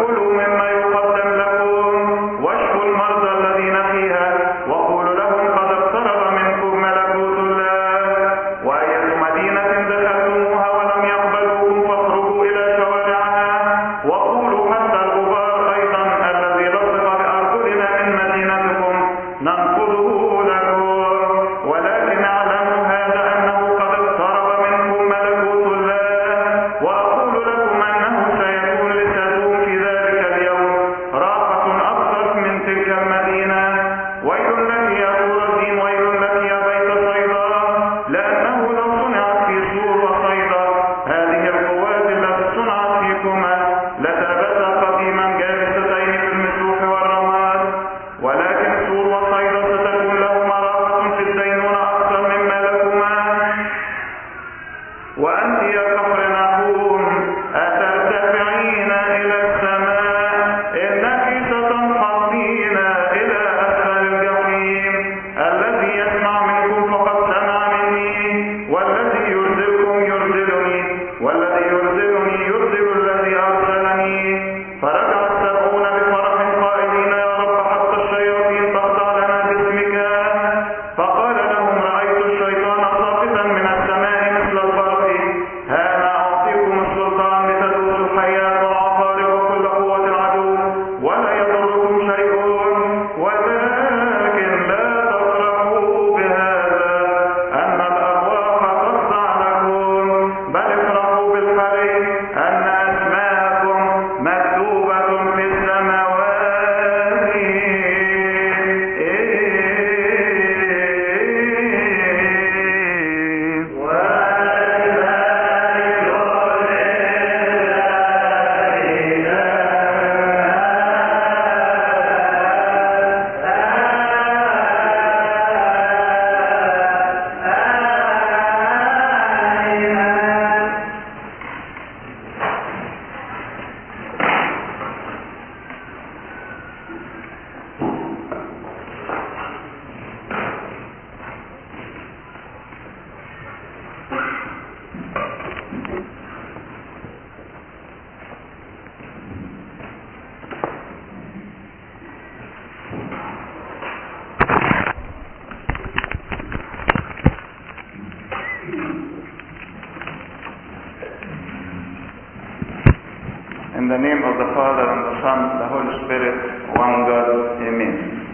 كلوا مما يقدم لكم واشفوا المرضى الذين فيها وقولوا لهم قد اقترب منكم ملكوت الله وأية مدينة دخلتموها ولم يقبلوكم فاخرجوا إلى شوارعها وقولوا حتى الغبار أيضا الذي لصق بأرجلنا من مدينتكم ننقضه لكم ولكن اعلموا هذا أنه قد اقترب منكم ملكوت الله وأقول لكم أنه سيكون لسدوم في ذلك اليوم راحة أكثر من تلك المدينة ويل لك يا خرزين ويل لك يا بيت صيدا لأنه لو صنعت في سور وصيدا هذه القوات التي صنعت فيكما لثبتا قديما جالستين في المسوح والرماد ولكن سور وصيدا ستكون لهما راحة في الدينونة أكثر مما لكما وأنت يا كفر نحوم أترتفعين إلى السماء إنك ستنحطين إلى أسفل الجحيم الذي يسمع منكم فقد سمع مني والذي يرسلكم يرسلني والذي يرسلني يرسل الذي أرسلني فرجع السبعون بفرح قائلين يا رب حتى الشياطين تخضع لنا باسمك فقال لهم رأيت الشيطان ساقطا من السماء مثل البرق ها أنا أعطيكم السلطان لتدوسوا الحياة والعقارب وكل قوة العدو ولا يضركم شيء ولكن لا تفرحوا بهذا أن الأرواح تخضع لكم بل افرحوا بالحري أن أسماءكم مكتوبة في السماوات In the name of the Father and the Son and the Holy Spirit, one God, Amen.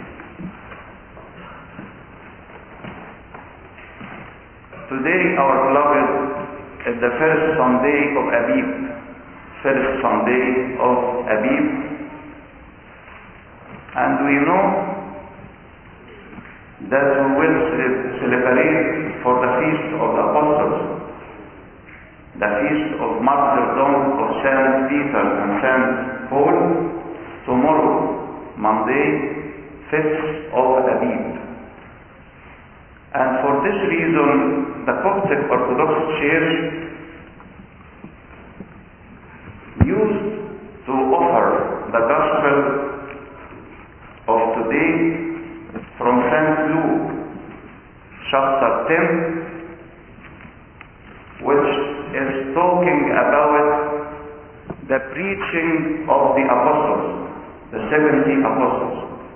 Today, our beloved, is the first Sunday of Abib. First Sunday of Abib. And we know that we will ce- celebrate for the feast of the apostles the feast of martyrdom of Saint Peter and Saint Paul tomorrow, Monday, 5th of Abib. And for this reason, the Coptic Orthodox Church used to offer the Gospel of today from St. Luke, chapter 10, which is talking about the preaching of the apostles, the 70 apostles.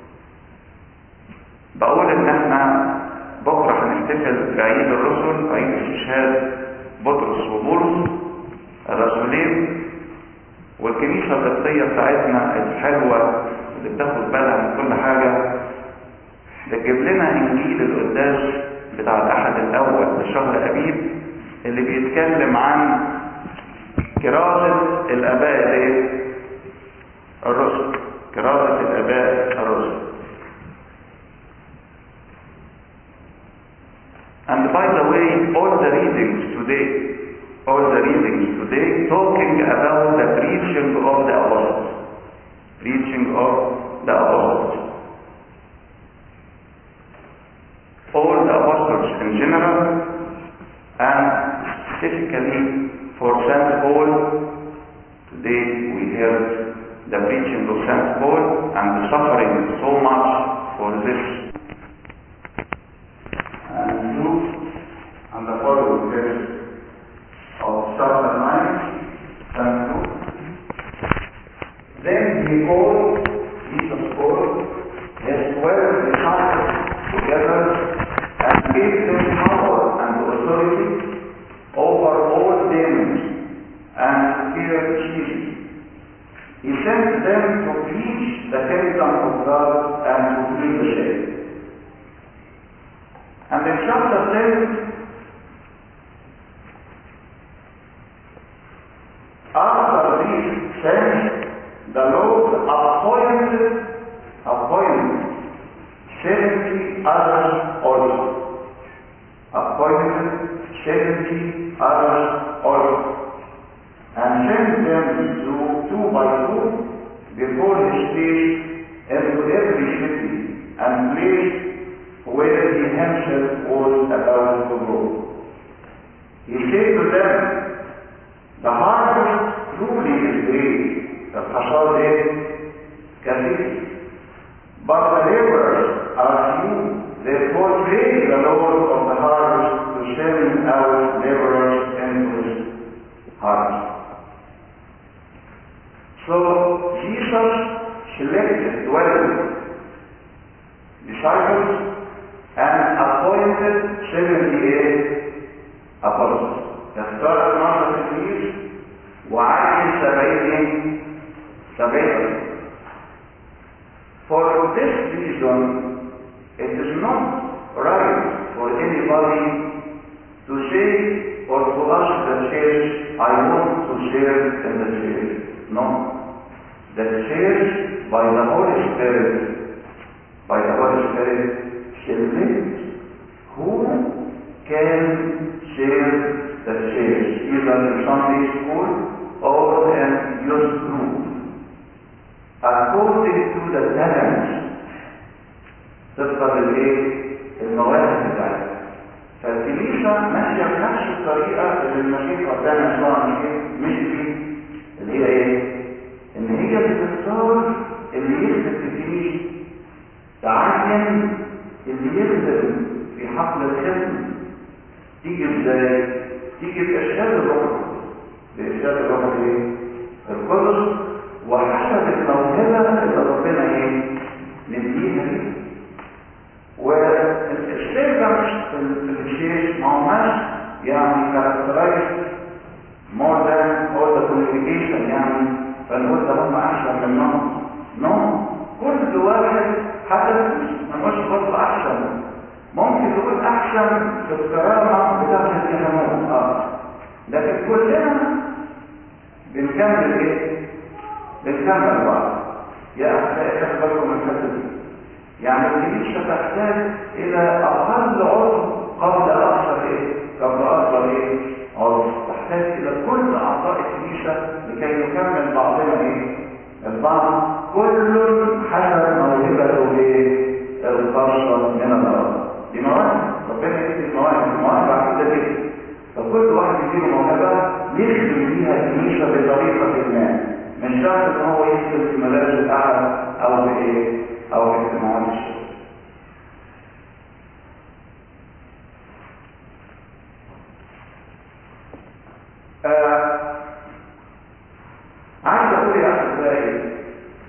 بقول ان احنا بكره هنحتفل بعيد الرسل عيد استشهاد بطرس وبولس الرسولين والكنيسه القبطيه بتاعتنا الحلوه اللي بتاخد بالها من كل حاجه بتجيب لنا انجيل القداس بتاع الاحد الاول لشهر ابيب اللي بيتكلم عن كرازة الاباء الايه الرسل كرازة الاباء الرسل And by the way, all the readings today, all the readings today talking about the preaching of the apostles. Preaching of the apostles. All the apostles in general and specifically for St. Paul, today we heard the preaching of St. Paul and the suffering so much for this. And Luke and the following verse of chapter 9, St. Luke. Then Then he called, Jesus called, his twelve disciples together and gave them power and authority over all demons and fear Jesus. He sent them to preach the kingdom of God and to free the sick. And in chapter 10, after these things, the Lord appointed, appointed 70 others also. Appointed 70 others also. And sent them to two by two before his face into every city and place where he himself was about to go. He said to them, The harvest truly is great, the fasad is كثير. But the laborers are few. Therefore pray the Lord of the harvest to send out laborers into his harvest. So Jesus selected 12 disciples and appointed 78 apostles. اختار 12 تلميذ وعين 70 70 For this reason, it is not right for anybody to say or to ask the church, I want to serve in the church. No. The church, by the Holy Spirit, by the Holy Spirit, select who can serve the church, either in Sunday school or in youth group according to the talents طبقا للايه؟ المواهب بتاعتها فالكنيسة ماشية بنفس الطريقة اللي المسيح ربنا يسوع المسيح مشي اللي هي ايه؟ ان هي بتختار اللي يخدم في الكنيسة تعين اللي يخدم في حفل الخدمة تيجي ازاي؟ تيجي بإرشاد الروح بإرشاد الروح الايه؟ القدس وحسب الموهبة اللي ربنا ايه نديها ليه والسيرفنس في الشيش ما هماش يعني كاركترايز more than all the congregation يعني فنقول ده هم احسن منهم نو كل واحد حسب ما نقولش برضه احسن ممكن نقول احسن في الكرامه بتاعت الكهنوت اه لكن كلنا بنكمل ايه بنكمل بعض يا أحبائي تخبركم من الحته دي يعني الكنيسة تحتاج إلى أقل عضو قبل أكثر إيه؟ قبل أكثر إيه؟ عضو تحتاج إلى كل أعضاء الكنيسة لكي نكمل بعضنا إيه؟ البعض كل حسب موهبته إيه؟ الخاصة من الله دي مواهب ربنا يدي المواهب المواهب عقيدة كده فكل واحد يديله موهبة يخدم بيها الكنيسة بطريقة ما مش شرط ان هو يدخل في مدارس الاعلى او في ايه او في اجتماعات الشغل آه عايز اقول يا احبائي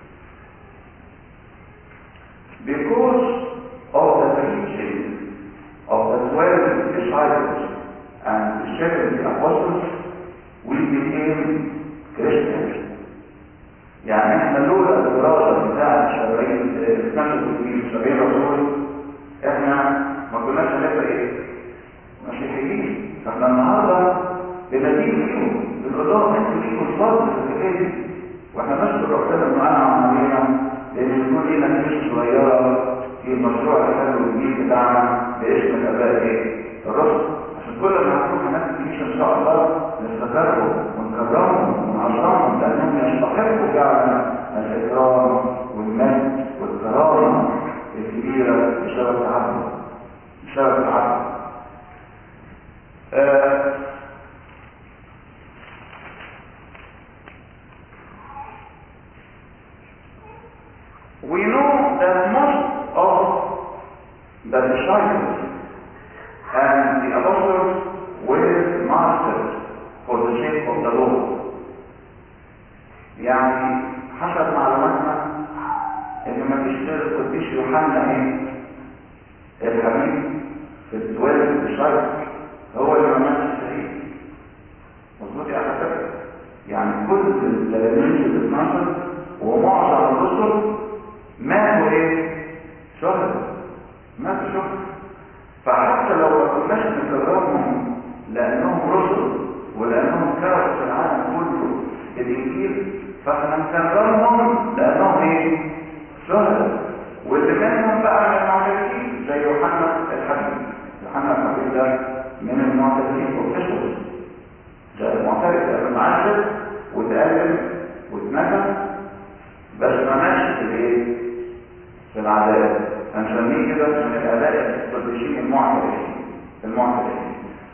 because of the preaching of the 12 disciples and the 70 apostles we became Christians يعني احنا لولا الدراسة بتاعت الشرعين 12 تلميذ 70 رسول احنا ما كناش هنبقى ايه؟ مسيحيين فاحنا النهارده بندين ليهم بنقول لهم انتوا ليكوا الفضل في الحكايه دي واحنا نشكر ربنا انه انعم علينا لان يكون لينا كنيسه صغيره في مشروع الحلو الجديد بتاعنا باسم الاباء ايه؟ الرسل عشان كل ما هنروح هناك الكنيسه ان شاء الله نفتكرهم ونكرمهم ونعظمهم لانهم يستحقوا فعلا الاكرام والمجد والكرامه الكبيره بسبب تعبهم بسبب تعبهم آه we know that most of the disciples and the apostles were masters for the sake of the Lord. يعني حسب معلومات بيشتغل القديس يوحنا ايه الحبيب في الدول الشرق هو اللي ما ماتش شهيد مظبوط يا حضرتك يعني كل التلاميذ ال 12 ومعظم الرسل ماتوا ايه شهداء ماتوا شهداء فحتى لو ما كناش نكرمهم لانهم رسل ولانهم كرهوا في العالم كله الانجيل فاحنا نكرمهم لانهم ايه شهداء واللي منهم بقى من المعترفين زي يوحنا الحبيب يوحنا الحبيب ده من المعترفين وبتشهد ده المعترف ده معاشر وتألم واتنكم بس ما ماشي في الايه في العذاب هنسميه كده من الاداء القديسين المعترفين المعترفين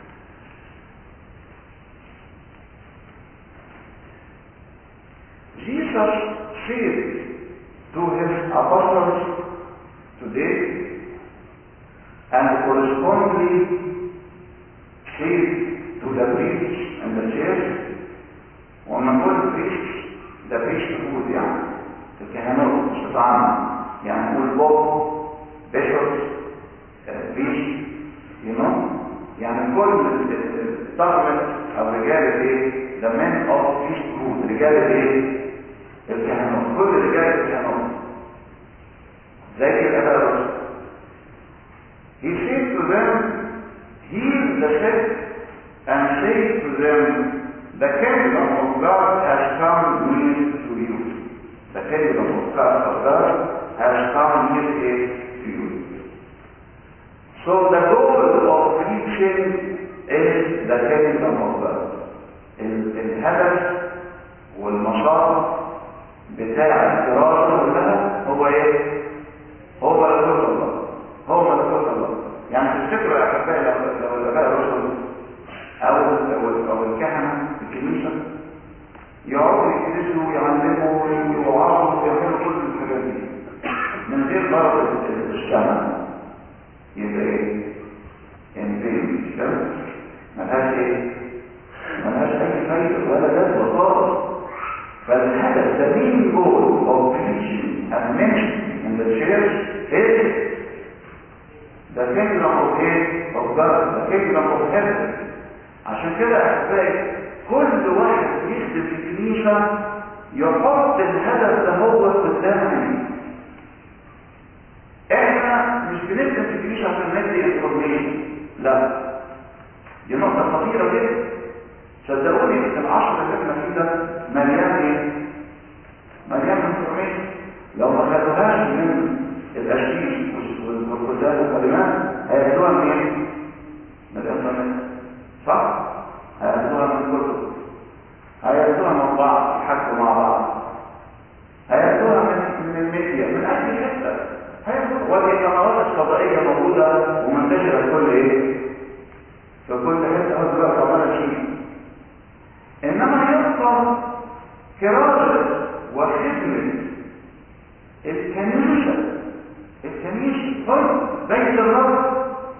Jesus said to his apostles today and correspondingly said to the priests and the church وما نقول priests ده priesthood يعني الكهنوت مش بتاعنا يعني نقول بوب bishops priest you know يعني كل الطغمة او رجال الايه the men of priesthood رجال الايه الكهنوت كل رجال الكهنوت زي كده الرسول he said to them heal the sick and say to them the kingdom of God has come near to you the kingdom of God, of God has come near to you so the goal of preaching is the kingdom of God الهدف والمشاط بتاع الدراسة كلها هو ايه؟ هو ملكوت الله هو ملكوت الله يعني تفتكروا يا احبائي لو لو الاباء الرسل او او او الكهنه في الكنيسه يقعدوا يدرسوا ويعلموا ويوعظوا ويعملوا كل الحاجات دي من غير بركه السماء يبقى ايه؟ ينتهي الشمس ملهاش ايه؟ ملهاش اي فايده ولا جدوى خالص فالهدف the main goal of preaching and mentioning in the church is the kingdom of ايه؟ of God, the kingdom of heaven. عشان كده احبائي كل واحد يخدم في الكنيسة يحط الهدف ده هو قدامه احنا مش بنخدم في الكنيسة عشان ندي انفورميشن لا دي نقطة خطيرة جدا صدقوني العشر اللي احنا فيه ده مليان ايه؟ مليان انفورميشن لو ما خدوهاش من الاشيش والكتاب والكلمات هياخدوها منين؟ من الانترنت صح؟ هياخدوها من الكتب هياخدوها من بعض يحكوا مع بعض هياخدوها من من الميديا من اي حته هياخدوها والقنوات الفضائيه موجوده ومنتشره في كل ايه؟ في كل حته هو دلوقتي عماله شيء انما يبقى كراسه وخدمه الكنيسه الكنيسه هو بيت الرب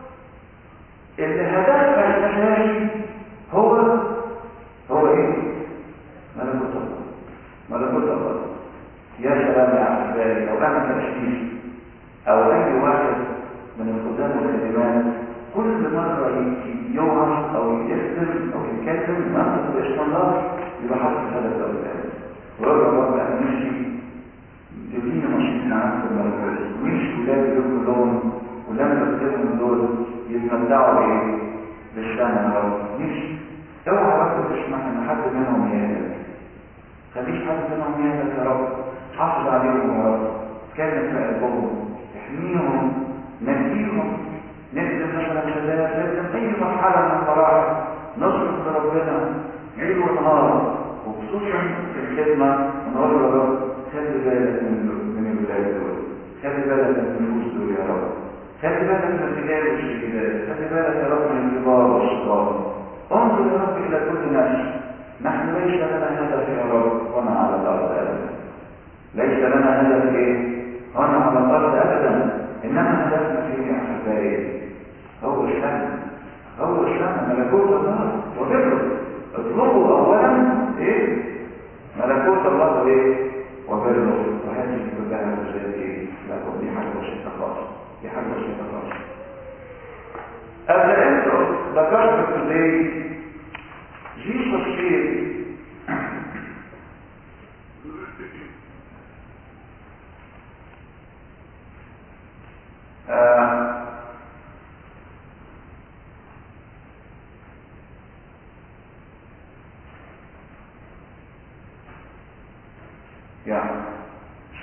اللي هدفها الاساسي هو هو ايه ملكوت الله ملكوت الله يا سلام يا احبائي لو انا كتشخيص او اي واحد من الخدام والخدمات كل مرة يوعظ او يخدم او يتكلم ما تبقى الله يبقى حاطط هدف ده قدامه ويقول رب انا نفسي تديني نشيط معاك في الملكوت مش ولادي دول كلهم ولما بكتبهم دول يتمتعوا بايه؟ بالسنة يا رب نفسي اوعى رب تسمح ان حد منهم يهلك خليش حد منهم يهلك يا رب حافظ عليهم يا رب اتكلم في قلبهم احميهم نجيهم نخدم مثلا شباب نخدم اي مرحله من المراحل نصرف لربنا ليل ونهار وخصوصا في الخدمه نقول له يا رب خلي بالك من من الولاد دول خلي بالك من النفوس دول يا رب خلي بالك من الرجال والشهيدات خلي بالك يا رب من الكبار والصغار انظر يا رب الى كل نفس نحن ليس لنا هدف يا رب هنا على الارض ابدا ليس لنا هدف ايه هنا على الارض ابدا انما هدفنا فيه يا احبائي هو الشأن هو الشأن ملكوت الله وبره اطلبوا اولا ايه ملكوت الله وايه وبره وهذه كلها وزاد ايه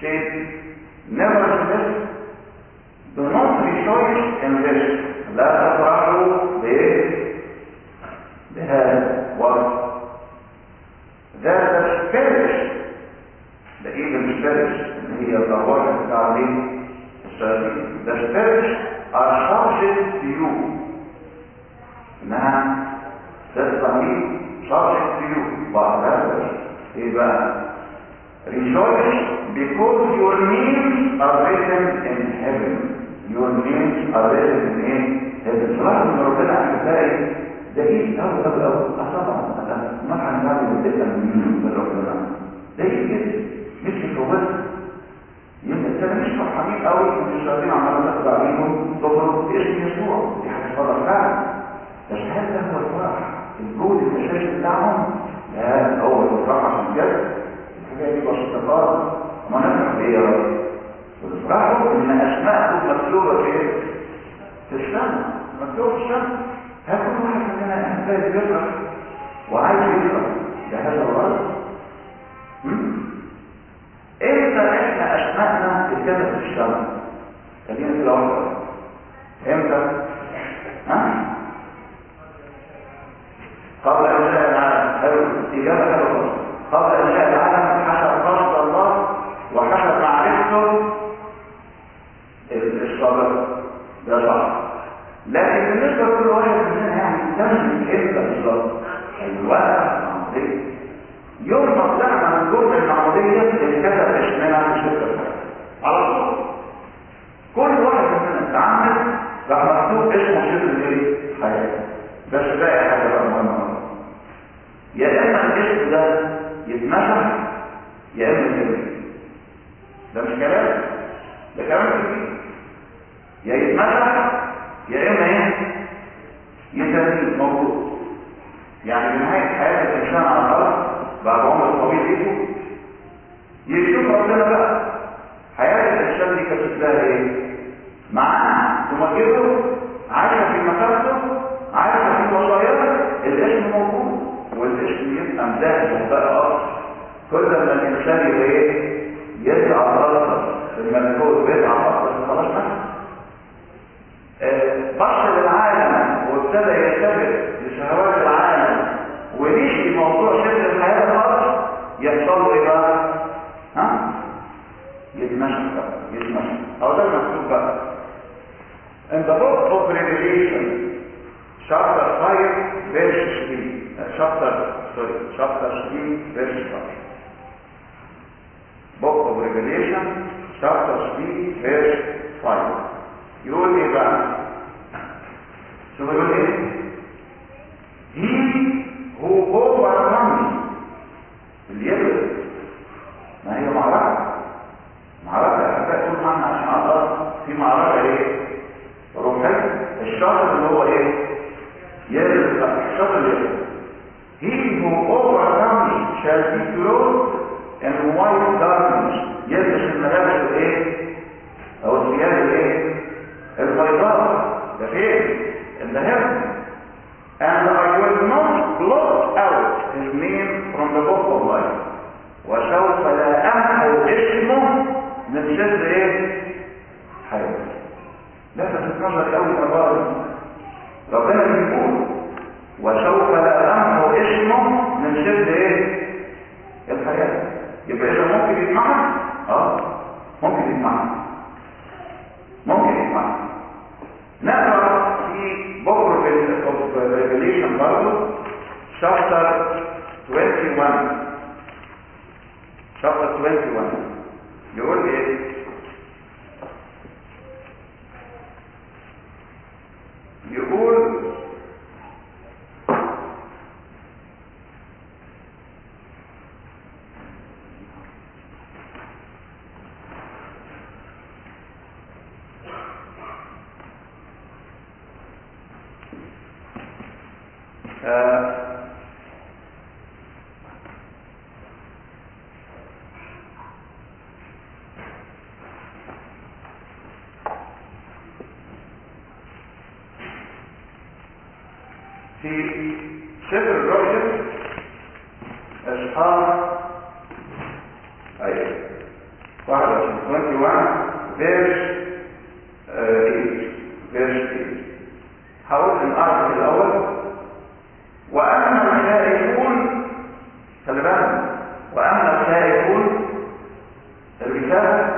says, Nevertheless, do not rejoice in this. لا تفرحوا بايه؟ بهذا what? That the perish, the evil perish, اللي هي الضوابط بتاع ايه؟ الشياطين. The perish are subject to you. انها تطلع مين؟ subject to you. بعد هذا ايه بقى؟ Rejoice because your names are written in heaven. Your names are written in ايه؟ heaven. صراحة ان ربنا احبائي ده ايه أوي أوي أوي طبعا ما هنعمل الدقة من من ربنا ده ايه كده مش يفوت يبقى انت مش فرحانين قوي ان الشياطين عماله تاخد عليهم تخرج باسم يسوع دي حاجه فرح فعلا بس هل ده هو الفرح الجهد الاساسي بتاعهم لا هو الفرح عشان كده الحاجه دي بسيطه خالص ما نفرح بايه يا رب والفرحوا ان اسماءكم مكتوبه في في السماء مكتوبه في السماء هل كل واحد مننا يحتاج يفرح وعايز يفرح بهذا الغرض امتى احنا اسمائنا اتكتبت في السماء خلينا كده واحده امتى ها قبل انشاء العالم حلو اجابه حلوه قبل انشاء العالم حسب قصد الله وحسب معرفته الصبر ده صح لكن بالنسبه لكل واحد مننا يعني تملك امتى بالظبط ايوه المعموديه يوم ما طلعنا من جمله المعموديه اتكتب اسمنا في شركه على طول كل واحد مننا اتعامل راح مكتوب اسمه شركه الايه؟ حياه بس باقي حاجه بقى مهمه يا اما الاسم ده يتمسح يا اما يتمسح ده مش كلام ده كلام كبير يا يتمسح يا اما ايه يتنين موجود يعني بنهايه حياه الانسان على الارض بعد عمر طويل ايه يشوف ربنا بقى حياه الانسان دي كانت لها ايه معاه تمجده عايشه في مكانته عايشه في وصاياه الاسم موجود والاسم يبقى مدهش بقى اصلا كل ما الانسان يبقى ايه يسعى اكتر في الملكوت ويسعى اكتر خلاص نفسه بص للعالم وابتدى يرتبط بشهوات العالم ونشي موضوع سر الحياة خالص يحصل له ايه بقى؟ ها؟ يتمشى بقى يتمشى او ده المكتوب بقى In the book of Revelation chapter 5 verse 3 uh, chapter sorry chapter 3 verse 5 book of Revelation chapter 3 verse 5 يقول ايه بقى شوف يقول ايه he who overcomes اللي يغلب ما هي معركة معركة يا احبائي طول ما احنا عشان اقدر في معركة ايه روحية الشاطر اللي هو ايه يغلب بقى الشاطر اللي يغلب he who overcomes shall be clothed in white garments يلبس الملابس الايه او الثياب الايه البيضاء ده فين in the heaven and I will not blot out his name from the book of life وسوف لا امحو اسمه من سر ايه حياتي لفت نظري قوي العباره ربنا بيقول وسوف لا امحو اسمه من سر ايه الحياه يبقى اذا ممكن يسمعها اه ممكن يسمعها ممكن يسمعها نقرا في بكر في ريفيليشن برضه شابتر 21 شابتر 21 يقول ايه يقول آه في سفر الرؤيا اصحاح ايوه 21 21 verse uh, 8 verse 8 هقول الارض الاول واما الخائفون خلي بالك واما الخائفون الرساله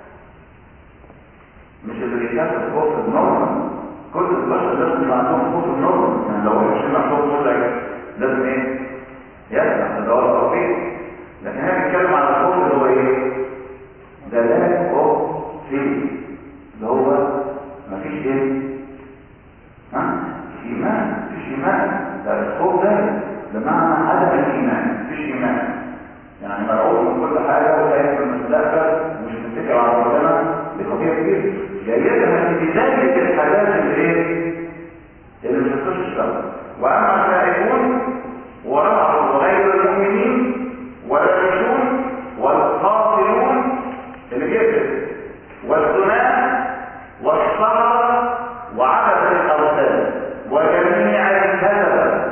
مش اللي بيخاف خوف النور كل البشر لازم يبقى عندهم خوف النور يعني لو مش عندهم خوف لك لازم ايه يسمع تدور توفيق لكن هنا بيتكلم على الخوف اللي هو ايه ده لا اوف فيه اللي هو مفيش ايه ها مفيش ايمان مفيش ايمان ده الخوف ده بمعنى عدم الايمان مفيش ايمان يعني مرعوب من كل حاجه وخايف من المستقبل ومش متكل على ربنا دي قضيه كبيره جايتها في بدايه الحاجات اللي ايه اللي مش هتخش الشر واما الخائفون ورعوا غير المؤمنين والرشون والقاتلون اللي بيكذب والزنا والصبر وعبث الاوثان وجميع الكذبه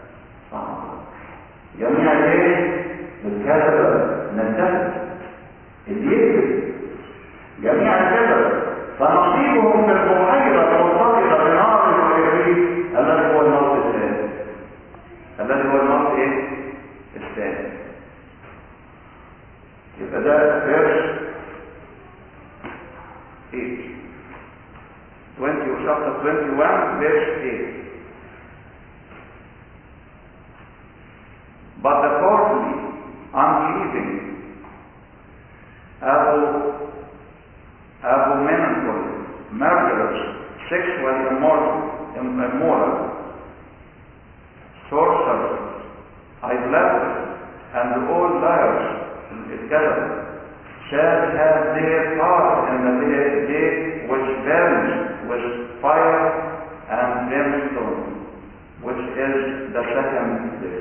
جميع الايه الكذبه ننتهي اللي يكذب جميع الكذبه فنصيبهم في البحيره المرتبطه بنار وكبريت الذي هو الموت الثاني الذي هو الموت ايه الثاني يبقى ده فيرس 8 20 chapter 21 verse 8 But the fourthly, unbelieving, abo- abominable, murderers, sexually immoral, immoral, sorcerers, idolaters, and all liars, الكذب, shall have their part in the day, day which burns with fire and brimstone, which is the second day.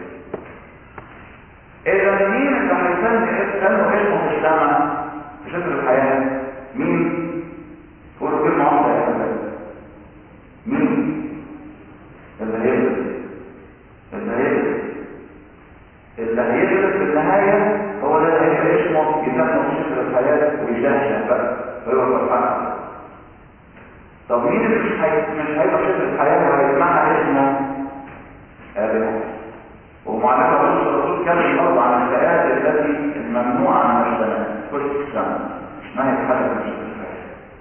إذا مين اللي هيسمي اسمه اسمه في السماء في شكل الحياة؟ مين؟ قولوا كلمة واحدة يا شباب. مين؟ اللي هيغلب اللي هيغلب اللي هيغلب في النهاية هو ده اللي هيبقى اسمه يسمى في شكل الحياة ويشهشة بقى ويبقى فرحان طب مين اللي مش هي... مش هيبقى شكل الحياة وهيسمعها اسمه آدم ومعنى الرسول الرسول كان برضه عن الفئات التي الممنوعة من السماء كل السماء ما يتحدث من شكل الحياة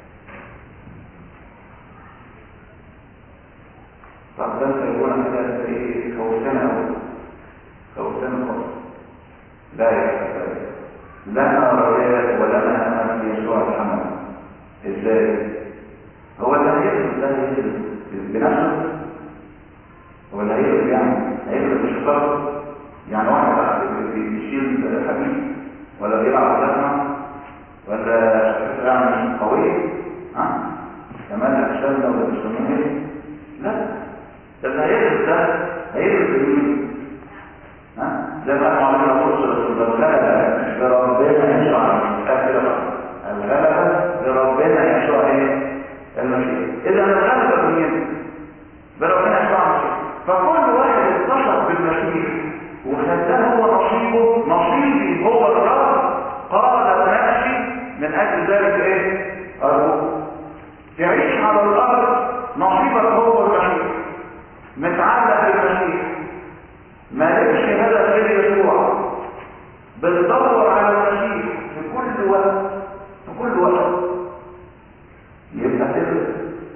طب ده انت يقول انا كده ايه خوفتنا قوي خوفتنا خالص لا يا حبيبي لنا رجاء ولنا امل في يسوع الحمد ازاي هو اللي هيغلب ده هيغلب بنفسه هو اللي هيغلب يعني هيغلب بشطارته يعني واحد بقى بيشيل حديد ولا بيلعب لازمه ولا شخص يعني قوي ها كمان الاجسام ده ولا بيسموه ايه لا ده اللي هيغلب ده هيغلب بمين ها زي ما قالوا علينا فرصه الغلبه بربنا يشرع الغلبه الغلبه بربنا يشرع ايه المسيح اذا الغلبه بمين بربنا يشرع المسيح فكل واحد اتصل بالمسيح وخداه هو نصيبه نصيبي هو الرب قال نفسي من اجل ذلك ايه ارجوك تعيش على الارض نصيبك هو المسيح متعلق بالمسيح مالكش هدف غير يسوع بتدور على المسيح في كل وقت في كل وقت يبقى تقدر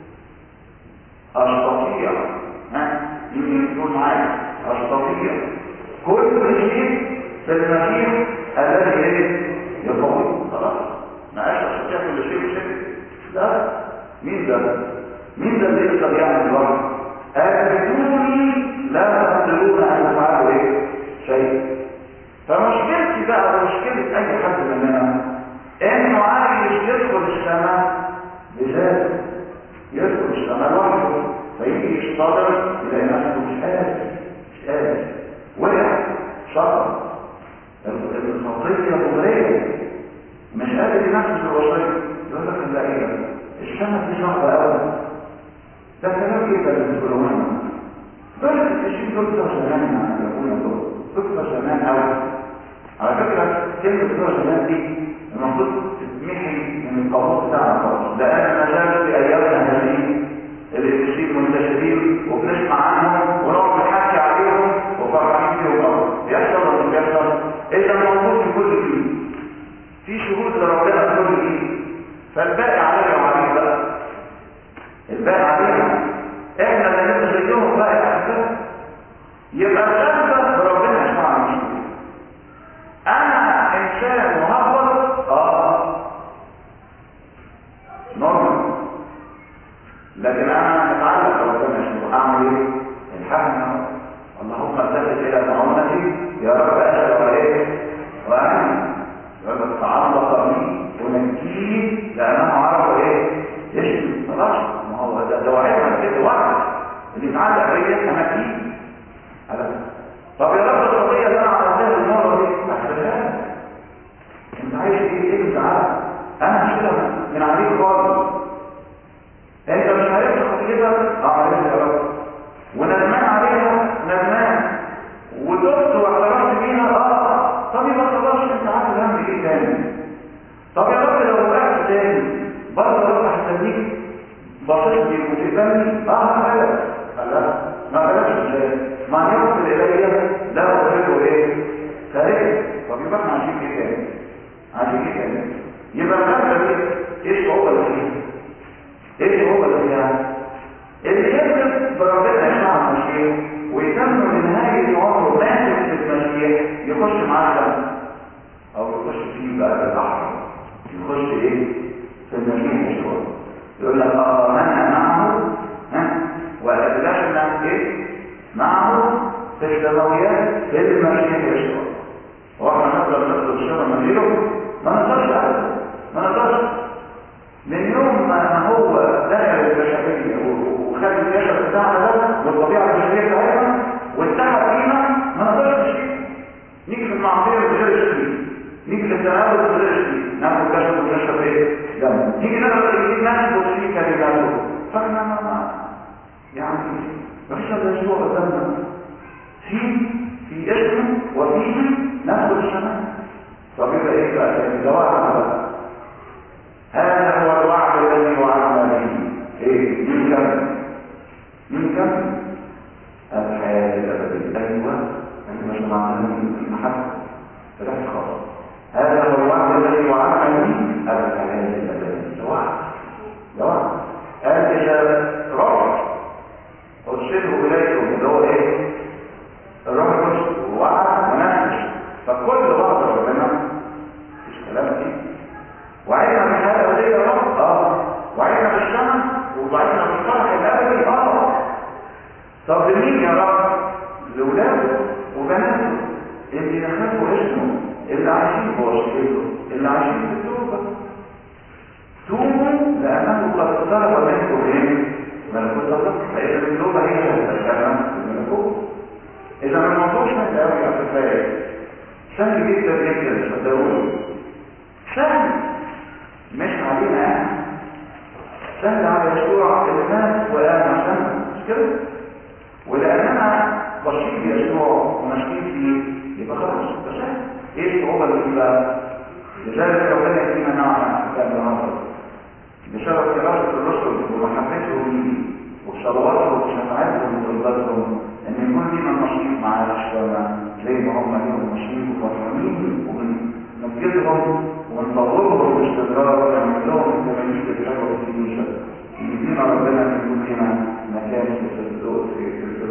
استطيع ها يمكن تقول معايا استطيع كل شيء في المسيح الذي ايه يقوي خلاص ما استطيع كل شيء بشكل لا مين ده مين ده اللي يقدر يعمل الوقت أثبتوني لا تقدرون أن تفعلوا إيه؟ شيء فمشكلتي بقى ومشكلة أي حد مننا إنه عايز يدخل السماء بذاته يدخل السماء لوحده فيجي يصطدم يلاقي نفسه مش قادر مش قادر وقع شطر الخطية مغرية مش قادر ينفذ الوصية يقول لك لا ايه السماء دي صعبة قوي ده كلام جدا بالنسبه لنا دول الشيء دول بتوع زمان يا ابونا دول دول بتوع زمان قوي على فكره كلمه بتوع زمان دي المفروض تتمحي من القاموس بتاعنا خالص ده انا ما زال في ايامنا هذه الابليسيين منتشرين وبنسمع عنهم ونقعد نحكي عليهم وفرحانين فيهم قوي بيحصل ولا مش بيحصل؟ اذا موجود في كل جيل في شهود لربنا في كل جيل فالباقي علينا وعليه بقى الباقي علينا احنا اللي نبقى زيهم بقى يا حسن يبقى الغلبة بربنا يسمع مش انا انسان مهبط اه نورمال لكن انا اتعلق بربنا يسمع اعمل ايه الحقنا اللهم التفت الى معونتي يا رب اسال وايه وانا رب تعلق بي ونجيه لانه عرف ايه يشفي خلاص ما هو ده ده وعدنا كده واحد اللي يتعلق بيا انا فيه طب يا رب القضيه اللي انا عملتها المره دي احسنها انت عايز ايه ايه اللي تعالى انا مش كده من عليك خالص انت مش عارف خطيتك اه عرفت يا رب وندمان عليها ندمان وتبت واعترفت بيها اه طب يبقى خلاص انت عارف ذنب ايه تاني طب يا رب لو وقعت تاني برضه رب هستنيك بصيت لي وتقبلني اه هقبلك لا ما قبلكش ازاي ما يوصل الي لا اقبله ايه خارج طب يبقى احنا عايزين ايه تاني عايزين ايه تاني يبقى الغلبه دي ايه الصعوبه اللي فيها ايه الصعوبه اللي فيها اللي يثبت بربنا يسمع المسيح ويتم لنهايه عمره ماسك في المسيح يخش معاه الجنه او يخش فيه بقى بالاحرى يخش ايه في المسيح يشوف يقول لك اقامنا معه ها وأدلجنا إيه؟ معه في السماويات في المسيح يسوع واحنا نقدر نطلب شر من غيره ما نقدرش ابدا ما نقدرش من يوم ما هو دخل البشريه وخد الجسد بتاعنا ده والطبيعه البشريه بتاعتنا واتحد فينا ما نقدرش نشيل نيجي في المعصيه بغير شيء نيجي في التناول بغير شيء ناخد جسد ونشرب ايه؟ دم نيجي نقدر نثبت في كلماته فاحنا ما يعني مفيش الا يسوع قدامنا في في اسمه وفيه نفس السماء طب يبقى ايه بقى تاني ده وعد بقى هذا هو الوعد الذي وعدنا به ايه مين كم مين كم الحياة الأبدية أيوة أنا مش معنى المحبة فتحت خلاص هذا هو الوعد الذي وعدنا به الحياة الأبدية ده وعد ده وعد قال إذا رفض ارسله اليكم اللي هو ايه الروح القدس ووعد ونفذ فكل وعد ربنا مفيش كلام فيه وعدنا بالحياه الابديه يا رب اه وعدنا بالسماء ووعدنا بالفرح الابدي اه طب لمين يا رب لاولاده وبناته اللي يخافوا اسمه اللي عايشين بوصيته اللي عايشين في التوبه توبوا لانه قد اقترب منكم ايه ملكوت الله فإذا التوبة هي اللي تتكلم بالملكوت إذا الموضوع سهل أوي يا أخويا سهل جدا جدا صدقوني سهل مش علينا يعني سهل على يسوع اللي مات وقام عشان مش كده ولأننا بصير يسوع وماشيين فيه يبقى خلاص ده سهل ايه الصعوبة اللي فيه بقى؟ لذلك ربنا يدينا نعمة في كتاب النهارده بسبب دراسة الرسل ومحبتهم لي وصلواتهم وشفاعتهم وطلباتهم ان يكون لنا نصيب مع الاشوانا زي ما هم لهم نصيب وفرحانين ونمجدهم ونطورهم باستمرار ونعمل لهم التمارين الحلوه في الكنيسه يدينا ربنا ان يكون لنا مكان في